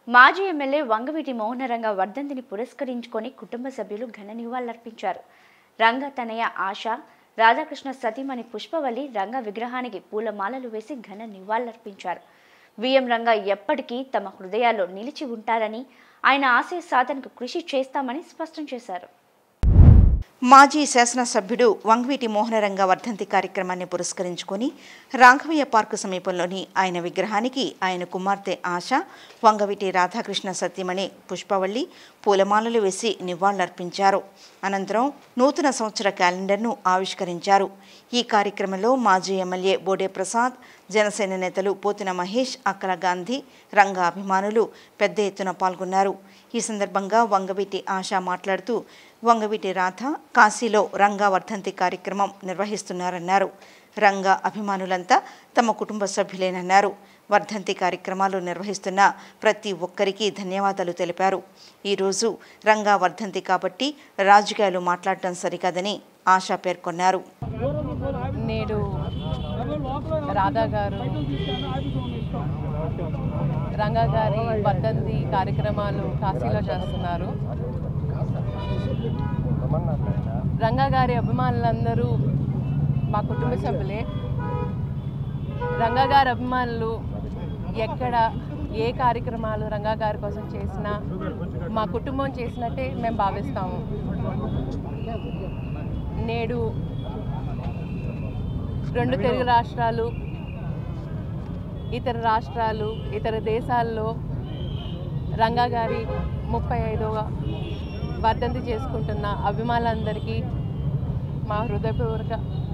మాజీ ఎమ్మెల్యే వంగవీటి మోహనరంగ వర్ధంతిని పురస్కరించుకొని కుటుంబ సభ్యులు ఘన నివాళులర్పించారు రంగ తనయ ఆశ రాధాకృష్ణ సతీమణి పుష్పవల్లి రంగ విగ్రహానికి పూలమాలలు వేసి ఘన నివాళులర్పించారు విఎం రంగ ఎప్పటికీ తమ హృదయాల్లో నిలిచి ఉంటారని ఆయన ఆశయ సాధనకు కృషి చేస్తామని స్పష్టం చేశారు మాజీ శాసనసభ్యుడు వంగవీటి మోహనరంగ వర్ధంతి కార్యక్రమాన్ని పురస్కరించుకొని రాఘవయ్య పార్కు సమీపంలోని ఆయన విగ్రహానికి ఆయన కుమార్తె ఆశ వంగవీటి రాధాకృష్ణ సత్యమణి పుష్పవల్లి పూలమాలలు వేసి నివాళులర్పించారు అనంతరం నూతన సంవత్సర క్యాలెండర్ను ఆవిష్కరించారు ఈ కార్యక్రమంలో మాజీ ఎమ్మెల్యే బోడే ప్రసాద్ జనసేన నేతలు పోతిన మహేష్ అక్కల గాంధీ రంగ అభిమానులు పెద్ద ఎత్తున పాల్గొన్నారు ఈ సందర్భంగా వంగవీటి ఆశ మాట్లాడుతూ వంగవీటి రాధ కాశీలో రంగా వర్ధంతి కార్యక్రమం నిర్వహిస్తున్నారన్నారు రంగా అభిమానులంతా తమ కుటుంబ సభ్యులేనన్నారు వర్ధంతి కార్యక్రమాలు నిర్వహిస్తున్న ప్రతి ఒక్కరికి ధన్యవాదాలు తెలిపారు ఈరోజు రంగా వర్ధంతి కాబట్టి రాజకీయాలు మాట్లాడటం సరికాదని ఆశ పేర్కొన్నారు నేడు రాధా గారు రంగా గారి వర్ధంతి కార్యక్రమాలు కాశీలో చేస్తున్నారు రంగా గారి అభిమానులందరూ మా కుటుంబ సభ్యులే రంగా గారి అభిమానులు ఎక్కడ ఏ కార్యక్రమాలు రంగా గారి కోసం చేసినా మా కుటుంబం చేసినట్టే మేము భావిస్తాము నేడు రెండు తెలుగు రాష్ట్రాలు ఇతర రాష్ట్రాలు ఇతర దేశాల్లో రంగా గారి ముప్పై ఐదవ వర్ధంతి చేసుకుంటున్న అభిమానులందరికీ మా హృదయపూర్వక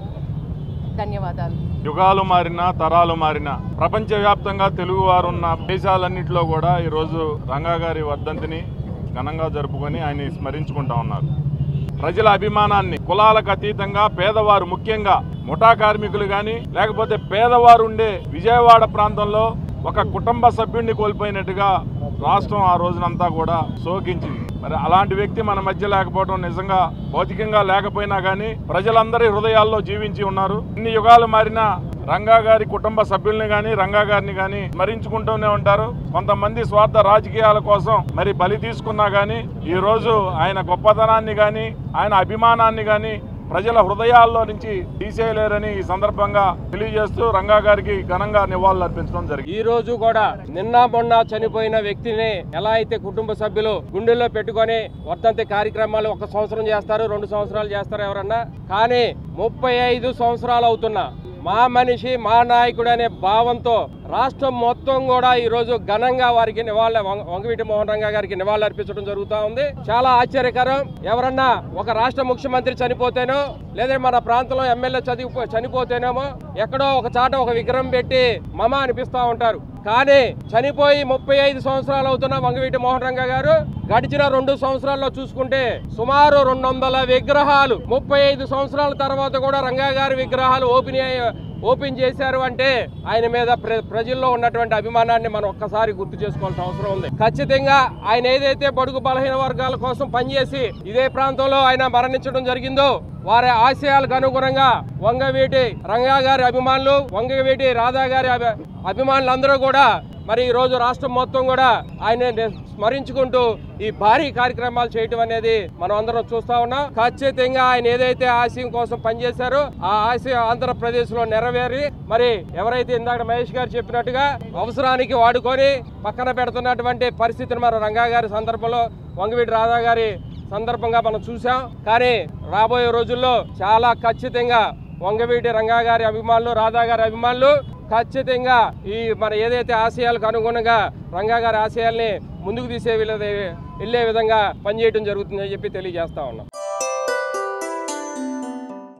ధన్యవాదాలు యుగాలు మారినా తరాలు మారినా ప్రపంచవ్యాప్తంగా తెలుగువారు ఉన్న దేశాలన్నింటిలో కూడా ఈరోజు రంగా గారి వర్ధంతిని ఘనంగా జరుపుకొని ఆయన్ని స్మరించుకుంటా ఉన్నారు ప్రజల అభిమానాన్ని కులాలకు అతీతంగా పేదవారు ముఖ్యంగా ముఠా కార్మికులు కానీ లేకపోతే పేదవారు ఉండే విజయవాడ ప్రాంతంలో ఒక కుటుంబ సభ్యుడిని కోల్పోయినట్టుగా రాష్ట్రం ఆ రోజునంతా కూడా శోకించింది మరి అలాంటి వ్యక్తి మన మధ్య లేకపోవడం నిజంగా భౌతికంగా లేకపోయినా కానీ ప్రజలందరి హృదయాల్లో జీవించి ఉన్నారు ఇన్ని యుగాలు మారినా రంగా గారి కుటుంబ సభ్యుల్ని కానీ రంగా గారిని కానీ స్మరించుకుంటూనే ఉంటారు కొంతమంది స్వార్థ రాజకీయాల కోసం మరి బలి తీసుకున్నా కానీ ఈ రోజు ఆయన గొప్పతనాన్ని కానీ ఆయన అభిమానాన్ని కానీ ప్రజల హృదయాల్లో నుంచి తీసేయలేరని ఈ సందర్భంగా తెలియజేస్తూ రంగా గారికి ఘనంగా నివాళులు అర్పించడం జరిగింది ఈ రోజు కూడా నిన్న మొన్న చనిపోయిన వ్యక్తిని ఎలా అయితే కుటుంబ సభ్యులు గుండెల్లో పెట్టుకొని వర్ధంతి కార్యక్రమాలు ఒక సంవత్సరం చేస్తారు రెండు సంవత్సరాలు చేస్తారు ఎవరన్నా కానీ ముప్పై ఐదు సంవత్సరాలు అవుతున్నా మా మనిషి మా నాయకుడు అనే భావంతో రాష్ట్రం మొత్తం కూడా ఈ రోజు ఘనంగా వారికి నివాళి వంగ- వంగవీటి మోహన్ రంగా గారికి నివాళులు అర్పించడం జరుగుతూ ఉంది చాలా ఆశ్చర్యకరం ఎవరన్నా ఒక రాష్ట్ర ముఖ్యమంత్రి చనిపోతేనో లేదా మన ప్రాంతంలో ఎమ్మెల్యే చదివి చనిపోతేనేమో ఎక్కడో ఒక చాట ఒక విగ్రహం పెట్టి మమ అనిపిస్తూ ఉంటారు కానీ చనిపోయి ముప్పై ఐదు సంవత్సరాలు అవుతున్న వంగవీటి మోహన్ రంగ గారు గడిచిన రెండు సంవత్సరాల్లో చూసుకుంటే సుమారు రెండు వందల విగ్రహాలు ముప్పై ఐదు సంవత్సరాల తర్వాత కూడా రంగా గారి విగ్రహాలు ఓపెన్ అయ్య- ఓపెన్ చేశారు అంటే ఆయన మీద ప్ర- ప్రజల్లో ఉన్నటువంటి అభిమానాన్ని మనం ఒక్కసారి గుర్తు చేసుకోవాల్సిన అవసరం ఉంది ఖచ్చితంగా ఆయన ఏదైతే బడుగు బలహీన వర్గాల కోసం పనిచేసి ఇదే ప్రాంతంలో ఆయన మరణించడం జరిగిందో వారి ఆశయాలకు అనుగుణంగా వంగవీటి రంగా గారి అభిమానులు వంగవీటి రాధా గారి అభి- అభిమానులందరూ కూడా మరి ఈ రోజు రాష్ట్రం మొత్తం కూడా ఆయన స్మరించుకుంటూ ఈ భారీ కార్యక్రమాలు చేయటం అనేది మనం అందరం చూస్తా ఉన్నాం ఖచ్చితంగా ఆయన ఏదైతే ఆశయం కోసం పనిచేశారో ఆ ఆశయం ఆంధ్రప్రదేశ్ లో నెరవేరి మరి ఎవరైతే ఇందాక మహేష్ గారు చెప్పినట్టుగా అవసరానికి వాడుకొని పక్కన పెడుతున్నటువంటి పరిస్థితిని మన రంగా గారి సందర్భంలో వంగవీటి రాధా గారి సందర్భంగా మనం చూసాం కానీ రాబోయే రోజుల్లో చాలా ఖచ్చితంగా వంగవీటి రంగా గారి అభిమానులు రాధా గారి అభిమానులు ఖచ్చితంగా ఈ మన ఏదైతే ఆశయాలకు అనుగుణంగా రంగా గారి ఆశయాల్ని ముందుకు తీసే వీళ్ళ- వెళ్ళే విధంగా పనిచేయడం జరుగుతుందని చెప్పి తెలియజేస్తా ఉన్నాం